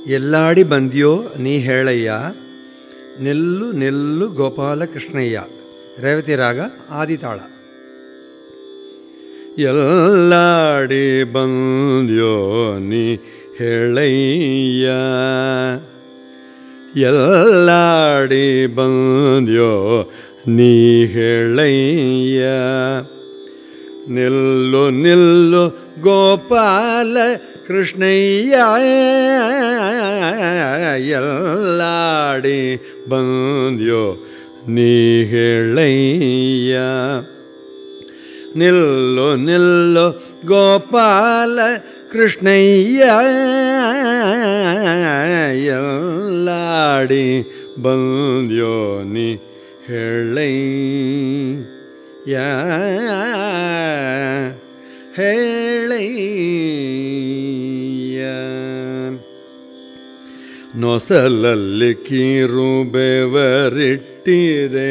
ಎಲ್ಲಾಡಿ ಬಂದ್ಯೋ ನೀ ಹೇಳಯ್ಯ ನೆಲ್ಲು ನೆಲ್ಲು ಗೋಪಾಲಕೃಷ್ಣಯ್ಯ ರೇವತಿ ರಾಗ ಆದಿತಾಳ ಎಲ್ಲಾಡಿ ಬಂದ್ಯೋ ನೀ ಹೇಳಯ್ಯ ಎಲ್ಲಾಡಿ ಬಂದ್ಯೋ ನೀ ಹೇಳಯ್ಯ ನಿಲ್ಲು ನಿಲ್ಲು ಗೋಪಾಲ ಕೃಷ್ಣಯ್ಯ ಎಲ್ಲಾಡಿ ಬಂದ್ಯೋ ನೀ ಹೇಳಯ್ಯ ನಿಲ್ಲು ನಿಲ್ಲು ಗೋಪಾಲ ಕೃಷ್ಣಯ್ಯ ಎಲ್ಲಾಡಿ ಬಂದ್ಯೋ ನೀ ಹೇಳಯ್ಯ ಹೇಳಯ್ಯ ನೊಸಲಲ್ಲಿ ಕೀರು ಬೆವರಿಟ್ಟಿದೆ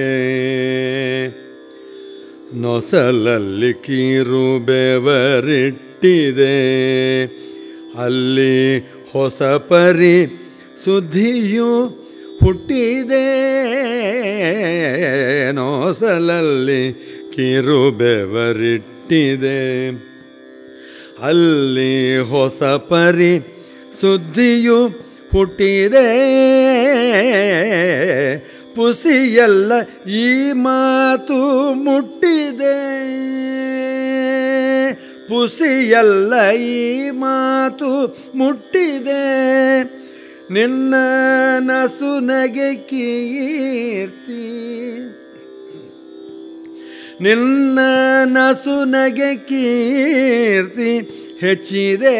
ನೊಸಲಲ್ಲಿ ಕೀರು ಬೆವರಿಟ್ಟಿದೆ ಅಲ್ಲಿ ಹೊಸ ಪರಿ ಸುದ್ದಿಯು ಹುಟ್ಟಿದೆ ನೊಸಲಲ್ಲಿ ಕಿರು ಬೆವರಿಟ್ಟಿದೆ ಅಲ್ಲಿ ಹೊಸ ಪರಿ ಸುದ್ದಿಯು ಹುಟ್ಟಿದೆ ಪುಸಿಯಲ್ಲ ಈ ಮಾತು ಮುಟ್ಟಿದೆ ಪುಸಿಯಲ್ಲ ಈ ಮಾತು ಮುಟ್ಟಿದೆ ನಿನ್ನ ನಸುನಗೆ ಕೀರ್ತಿ ನಿನ್ನ ನಸುನಗೆ ಕೀರ್ತಿ ಹೆಚ್ಚಿದೆ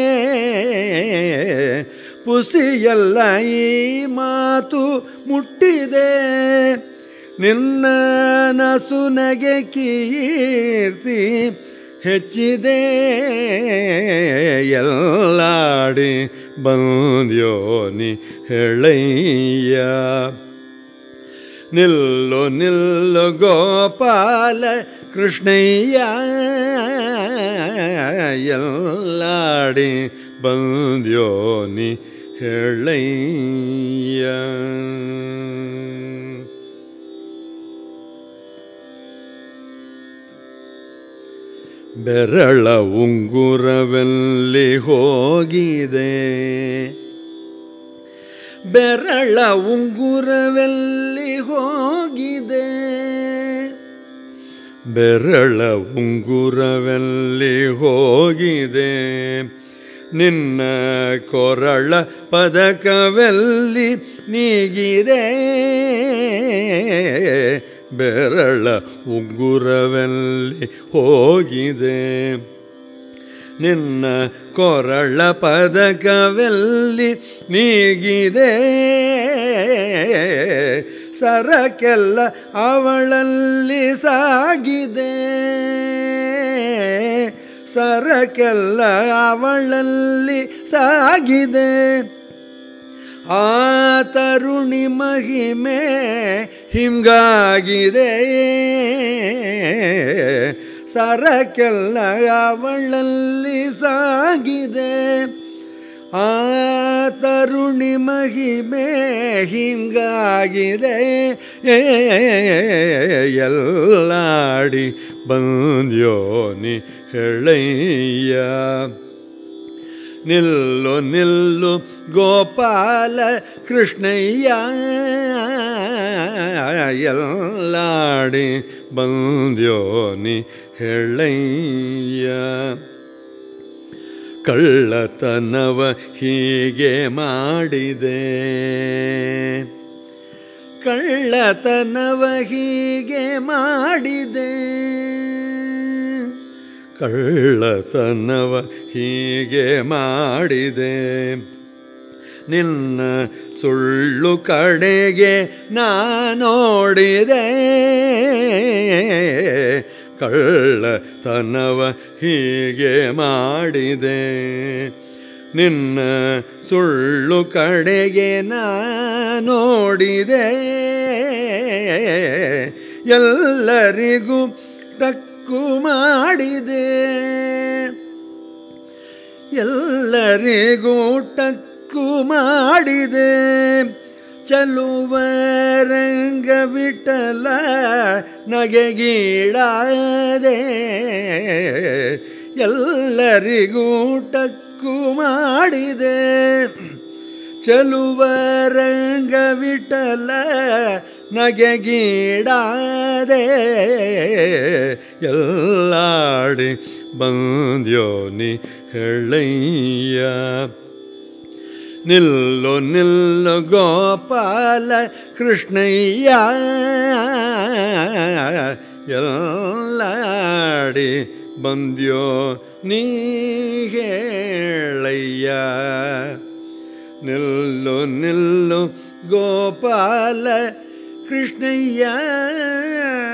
ಪುಸಿಯಲ್ಲ ಈ ಮಾತು ಮುಟ್ಟಿದೆ ನಿನ್ನ ನಸುನಗೆ ಕೀರ್ತಿ ಹೆಚ್ಚಿದೆ ಎಲ್ಲಾಡಿ ಬಂದ್ಯೋ ನೀ ಹೇಳಯ್ಯ ನಿಲ್ಲು ನಿಲ್ಲು ಗೋಪಾಲ ಕೃಷ್ಣಯ್ಯ ಎಲ್ಲಾಡಿ ಬಂದ್ಯೋ ನೀ ಹೇಳಯ್ಯ ಬೆರಳ ಉಂಗುರವೆಲ್ಲಿ ಹೋಗಿದೆ ಬೆರಳ ಉಂಗುರವೆಲ್ಲಿ ಹೋಗಿದೆ ಬೆರಳ ಉಂಗುರವೆಲ್ಲಿ ಹೋಗಿದೆ ನಿನ್ನ ಕೊರಳ ಪದಕವೆಲ್ಲಿ ನೀಗಿದೆ ಬೆರಳ ಉಂಗುರವೆಲ್ಲಿ ಹೋಗಿದೆ ನಿನ್ನ ಕೊರಳ ಪದಕವೆಲ್ಲಿ ನೀಗಿದೆ ಸರಕೆಲ್ಲ ಅವಳಲ್ಲಿ ಸಾಗಿದೆ ಸರಕೆಲ್ಲ ಅವಳಲ್ಲಿ ಸಾಗಿದೆ ಆ ತರುಣಿ ಮಹಿಮೆ ಹಿಂಗಾಗಿದೆ ಸರಕೆಲ್ಲ ಅವಳಲ್ಲಿ ಸಾಗಿದೆ ಆ ತರುಣಿ ಮಹಿಮೆ ಹಿಂಗಾಗಿದೆ ಎಲ್ಲಾಡಿ ಬಂದ್ಯೋ ನೀ ಹೇಳಯ್ಯ ನಿಲ್ಲು ನಿಲ್ಲು ಗೋಪಾಲ ಕೃಷ್ಣಯ್ಯ ಎಲ್ಲಾಡಿ ಬಂದ್ಯೋ ನೀ ಹೇಳಯ್ಯ ಕಳ್ಳತನವ ಹೀಗೆ ಮಾಡಿದೆ ಕಳ್ಳತನವ ಹೀಗೆ ಮಾಡಿದೆ ಕಳ್ಳತನವ ಹೀಗೆ ಮಾಡಿದೆ ನಿನ್ನ ಸುಳ್ಳು ಕಡೆಗೆ ನಾ ನೋಡಿದೆ ಕಳ್ಳತನವ ಹೀಗೆ ಮಾಡಿದೆ ನಿನ್ನ ಸುಳ್ಳು ಕಡೆಗೆ ನಾ ನೋಡಿದೆ ಎಲ್ಲರಿಗೂ ಟಕ್ಕು ಮಾಡಿದೆ ಎಲ್ಲರಿಗೂ ಟಕ್ಕು ಟಕ್ಕು ಮಾಡಿದೆ ಚಲುವ ರಂಗ ವಿಠಲ ನಗೆಗೀಡಾದೆ ಎಲ್ಲರಿಗೂ ಟಕ್ಕು ಮಾಡಿದೆ ಚಲುವ ರಂಗ ವಿಠಲ ನಗೆಗೀಡಾದೆ ಎಲ್ಲಾಡಿ ಬಂದ್ಯೋ ನೀ ಹೇಳಯ್ಯ ನಿಲ್ಲು ನಿಲ್ಲು ಗೋಪಾಲ ಕೃಷ್ಣಯ್ಯ ಎಲ್ಲಾಡಿ ಬಂದ್ಯೋ ನೀ ಹೇಳಯ್ಯ ನಿಲ್ಲು ನಿಲ್ಲು ಗೋಪಾಲ ಕೃಷ್ಣಯ್ಯ